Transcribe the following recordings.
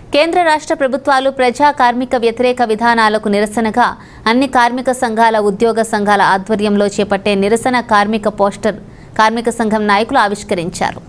కేంద్ర రాష్ట్ర ప్రభుత్వాలు ప్రజా కార్మిక వ్యతిరేక విధానాలకు నిరసనగా అన్ని కార్మిక సంఘాల ఉద్యోగ సంఘాల ఆధ్వర్యంలో చేపట్టే నిరసన కార్మిక పోస్టర్ కార్మిక సంఘం నాయకులు ఆవిష్కరించారు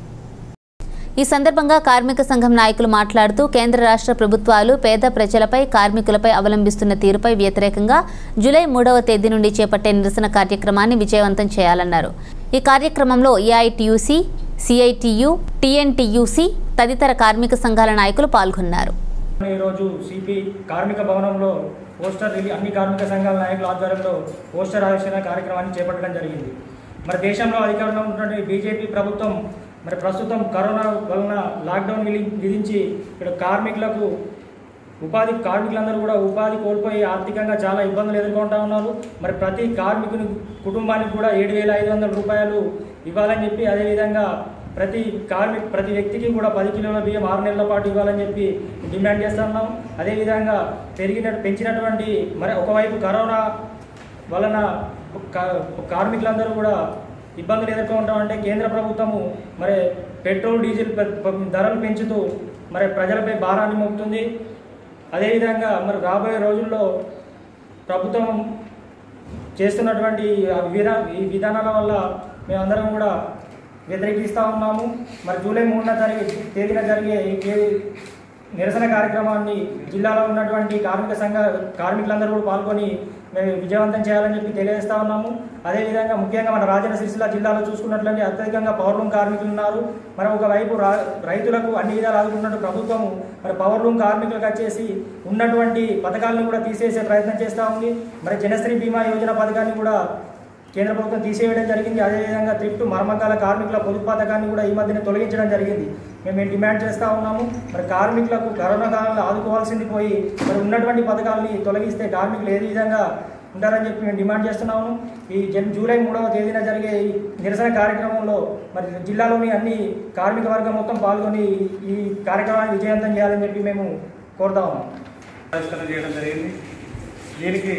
ఈ సందర్భంగా కార్మిక సంఘం నాయకులు మాట్లాడుతూ కేంద్ర రాష్ట్ర ప్రభుత్వాలు పేద ప్రజలపై కార్మికులపై అవలంబిస్తున్న తీరుపై వ్యతిరేకంగా జూలై మూడవ తేదీ నుండి చేపట్టే నిరసన కార్యక్రమాన్ని విజయవంతం చేయాలన్నారు ఈ కార్యక్రమంలో ఏఐటియుసి సిఐటియు టిఎన్టీయూసి తదితర కార్మిక సంఘాల నాయకులు పాల్గొన్నారు ఈరోజు సిపి కార్మిక భవనంలో పోస్టర్ రిలీ అన్ని కార్మిక సంఘాల నాయకుల ఆధ్వర్యంలో పోస్టర్ ఆవిష్కరణ కార్యక్రమాన్ని చేపట్టడం జరిగింది మరి దేశంలో అధికారంలో ఉన్నటువంటి బీజేపీ ప్రభుత్వం మరి ప్రస్తుతం కరోనా వలన లాక్డౌన్ విధి- విధించి ఇక్కడ కార్మికులకు ఉపాధి కార్మికులందరూ కూడా ఉపాధి కోల్పోయి ఆర్థికంగా చాలా ఇబ్బందులు ఎదుర్కొంటా ఉన్నారు మరి ప్రతి కార్మికుని కుటుంబానికి కూడా ఏడు వేల ఐదు వందల రూపాయలు ఇవ్వాలని చెప్పి అదేవిధంగా ప్రతి కార్మిక ప్రతి వ్యక్తికి కూడా పది కిలోల బియ్యం ఆరు నెలల పాటు ఇవ్వాలని చెప్పి డిమాండ్ చేస్తున్నాం అదేవిధంగా పెరిగిన పెంచినటువంటి మరి ఒకవైపు కరోనా వలన కా- కార్మికులందరూ కూడా ఇబ్బందులు ఎదుర్కొంటామంటే కేంద్ర ప్రభుత్వము మరి పెట్రోల్ డీజిల్ పె- పె- ధరలు పెంచుతూ మరి ప్రజలపై భారాన్ని మోపుతుంది అదేవిధంగా మరి రాబోయే రోజుల్లో ప్రభుత్వం చేస్తున్నటువంటి ఆ విధా ఈ విధానాల వల్ల మేమందరం కూడా వ్యతిరేకిస్తూ ఉన్నాము మరి జూలై మూడున జరిగే తేదీన జరిగే ఈ కే- నిరసన కార్యక్రమాన్ని జిల్లాలో ఉన్నటువంటి కార్మిక సంఘ కార్మికులందరూ కూడా పాల్గొని మేము విజయవంతం చేయాలని చెప్పి తెలియజేస్తా ఉన్నాము అదేవిధంగా ముఖ్యంగా మన రాజన్న సిరిసిల్ల జిల్లాలో చూసుకున్నట్లయితే అత్యధికంగా పవర్లూమ్ కార్మికులు ఉన్నారు మరి ఒకవైపు రా రైతులకు అన్ని విధాలు ఆదుకున్నట్టు ప్రభుత్వము మరి పవర్లూమ్ కార్మికులకు వచ్చేసి ఉన్నటువంటి పథకాలను కూడా తీసేసే ప్రయత్నం చేస్తూ ఉంది మరి జనశ్రీ బీమా యోజన పథకాన్ని కూడా కేంద్ర ప్రభుత్వం తీసేయడం జరిగింది అదేవిధంగా త్రిఫ్ట్ మర్మకాల కార్మికుల పొదుపు పథకాన్ని కూడా ఈ మధ్యన తొలగించడం జరిగింది మేము మేము డిమాండ్ చేస్తూ ఉన్నాము మరి కార్మికులకు కరోనా కాలంలో ఆదుకోవాల్సింది పోయి మరి ఉన్నటువంటి పథకాలని తొలగిస్తే కార్మికులు ఏ విధంగా ఉంటారని చెప్పి మేము డిమాండ్ చేస్తున్నాము ఈ జన్ జూలై మూడవ తేదీన జరిగే ఈ నిరసన కార్యక్రమంలో మరి జిల్లాలోని అన్ని కార్మిక వర్గం మొత్తం పాల్గొని ఈ కార్యక్రమాన్ని విజయవంతం చేయాలని చెప్పి మేము కోరుతా ఉన్నాం ఆవిష్కరణ చేయడం జరిగింది దీనికి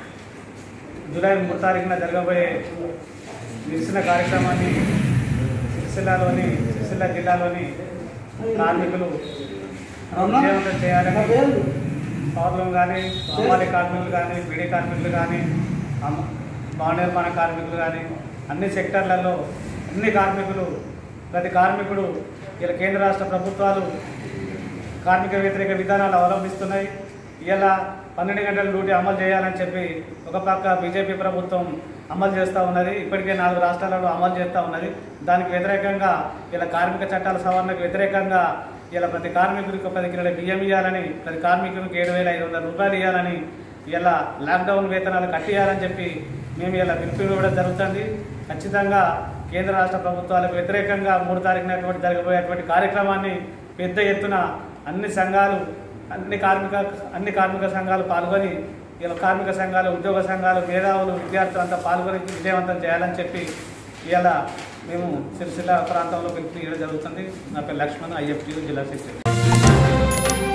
జూలై మూడు తారీఖున జరగబోయే నిరసన కార్యక్రమాన్ని సిరిసిల్లలోని సిరిసిల్ల జిల్లాలోని కార్మికులు విజయవంతం చేయాలని పౌరులు కానీ అమ్మాలి కార్మికులు కానీ బీడీ కార్మికులు కానీ అమ్మ- భవన నిర్మాణ కార్మికులు కానీ అన్ని సెక్టర్లలో అన్ని కార్మికులు ప్రతి కార్మికుడు ఇలా కేంద్ర రాష్ట్ర ప్రభుత్వాలు కార్మిక వ్యతిరేక విధానాలు అవలంబిస్తున్నాయి ఇలా పన్నెండు గంటల డ్యూటీ అమలు చేయాలని చెప్పి ఒక పక్క బీజేపీ ప్రభుత్వం అమలు చేస్తూ ఉన్నది ఇప్పటికే నాలుగు రాష్ట్రాలలో అమలు చేస్తూ ఉన్నది దానికి వ్యతిరేకంగా ఇలా కార్మిక చట్టాల సవరణకు వ్యతిరేకంగా ఇలా ప్రతి కార్మికుడికి పది కిలోల బియ్యం ఇవ్వాలని ప్రతి కార్మికునికి ఏడు వేల ఐదు వందల రూపాయలు ఇవ్వాలని ఇలా లాక్డౌన్ వేతనాలు కట్టియాలని చెప్పి మేము ఇలా పిలుపు ఇవ్వడం జరుగుతుంది ఖచ్చితంగా కేంద్ర రాష్ట్ర ప్రభుత్వాలకు వ్యతిరేకంగా మూడు తారీఖునటువంటి జరగబోయేటువంటి కార్యక్రమాన్ని పెద్ద ఎత్తున అన్ని సంఘాలు అన్ని కార్మిక అన్ని కార్మిక సంఘాలు పాల్గొని ఇలా కార్మిక సంఘాలు ఉద్యోగ సంఘాలు మేధావులు విద్యార్థులు అంతా పాల్గొని విజయవంతం చేయాలని చెప్పి ఇలా మేము సిరిసిల్ల ప్రాంతంలో పిలుపు ఇవ్వడం జరుగుతుంది నా పేరు లక్ష్మణ్ ఐఎఫ్టీ జిల్లా సెక్రటరీ